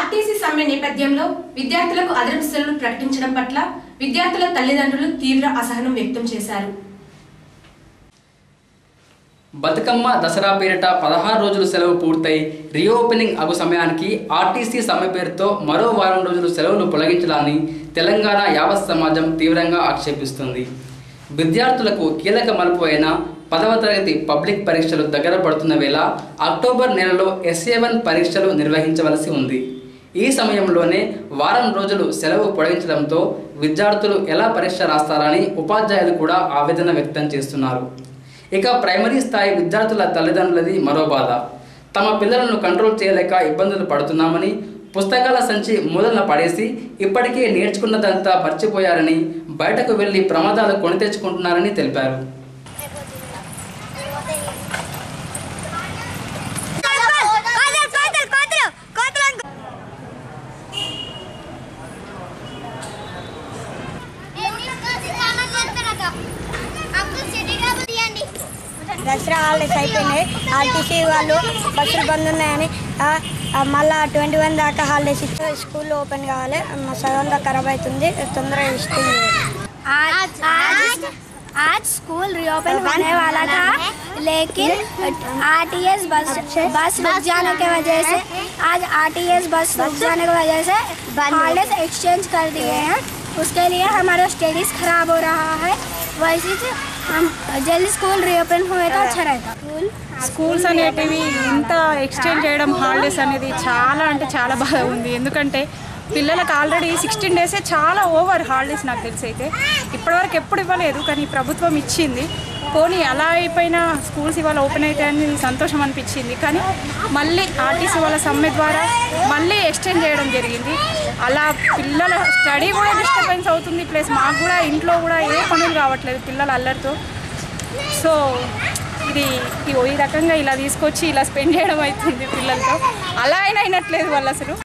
RTC సమ్మె నేపథ్యంలో విద్యార్థులకు అదనపు సెలవులు ప్రకటించడం పట్ల విద్యార్థుల తల్లిదండ్రులు తీవ్ర అసహనం వ్యక్తం చేశారు బతుకమ్మ దసరా పేరిట పదహారు రోజులు సెలవు పూర్తయి రీఓపెనింగ్ అగు సమయానికి ఆర్టీసీ సమ్మె పేరుతో మరో వారం రోజులు సెలవులు పొలగించాలని తెలంగాణ యావత్ సమాజం తీవ్రంగా ఆక్షేపిస్తుంది విద్యార్థులకు కీలక మలుపు అయిన పదవ తరగతి పబ్లిక్ పరీక్షలు దగ్గర పడుతున్న వేళ అక్టోబర్ నెలలో ఎస్ఏ వన్ పరీక్షలు నిర్వహించవలసి ఉంది ఈ సమయంలోనే వారం రోజులు సెలవు పొడిగించడంతో విద్యార్థులు ఎలా పరీక్ష రాస్తారని ఉపాధ్యాయులు కూడా ఆవేదన వ్యక్తం చేస్తున్నారు ఇక ప్రైమరీ స్థాయి విద్యార్థుల తల్లిదండ్రులది మరో బాధ తమ పిల్లలను కంట్రోల్ చేయలేక ఇబ్బందులు పడుతున్నామని పుస్తకాల సంచి మూలన పడేసి ఇప్పటికే నేర్చుకున్నదంతా మర్చిపోయారని బయటకు వెళ్లి ప్రమాదాలు కొని తెచ్చుకుంటున్నారని తెలిపారు దసరా హాలిడేస్ అయిపోయినాయి ఆర్టీసీ వాళ్ళు బస్సులు బంద్ ఉన్నాయని ఆ, ఆ, మళ్ళా ట్వంటీ వన్ దాకా హాలిడేస్ ఇచ్చి స్కూల్ ఓపెన్ కావాలి మా సగం దాకా ఖరాబ్ అవుతుంది తొందరగా స్కూల్ आज आज आज स्कूल रीओपन होने वाला था लेकिन आरटीएस बस बस रुक जाने की वजह से आज आरटीएस बस रुक जाने की वजह से हॉलिडेज एक्सचेंज कर दिए हैं उसके लिए हमारा स्टडीज खराब हो रहा है वैसे से हम जल्दी स्कूल रीओपन हुए तो अच्छा रहता स्कूल స్కూల్స్ అనేటివి ఇంత ఎక్స్టెండ్ చేయడం హాలిడేస్ అనేది చాలా అంటే చాలా బాగా ఉంది ఎందుకంటే పిల్లలకు ఆల్రెడీ సిక్స్టీన్ డేసే చాలా ఓవర్ హాలిడేస్ నాకు తెలిసి అయితే ఇప్పటివరకు ఎప్పుడు ఇవ్వలేదు కానీ ప్రభుత్వం ఇచ్చింది పోనీ అలా అయిపోయినా స్కూల్స్ ఇవాళ ఓపెన్ అవుతాయని సంతోషం అనిపించింది కానీ మళ్ళీ ఆర్టీసీ వాళ్ళ సమ్మె ద్వారా మళ్ళీ ఎక్స్టెండ్ చేయడం జరిగింది అలా పిల్లల స్టడీ కూడా డిస్టర్బెన్స్ అవుతుంది ప్లస్ మాకు కూడా ఇంట్లో కూడా ఏ పనులు కావట్లేదు పిల్లల అల్లరితో సో ఇది ఈ- ఈ రకంగా ఇలా తీసుకొచ్చి ఇలా స్పెండ్ చేయడం అవుతుంది పిల్లలతో అలా అయినా అయినట్లేదు వాళ్ళు అసలు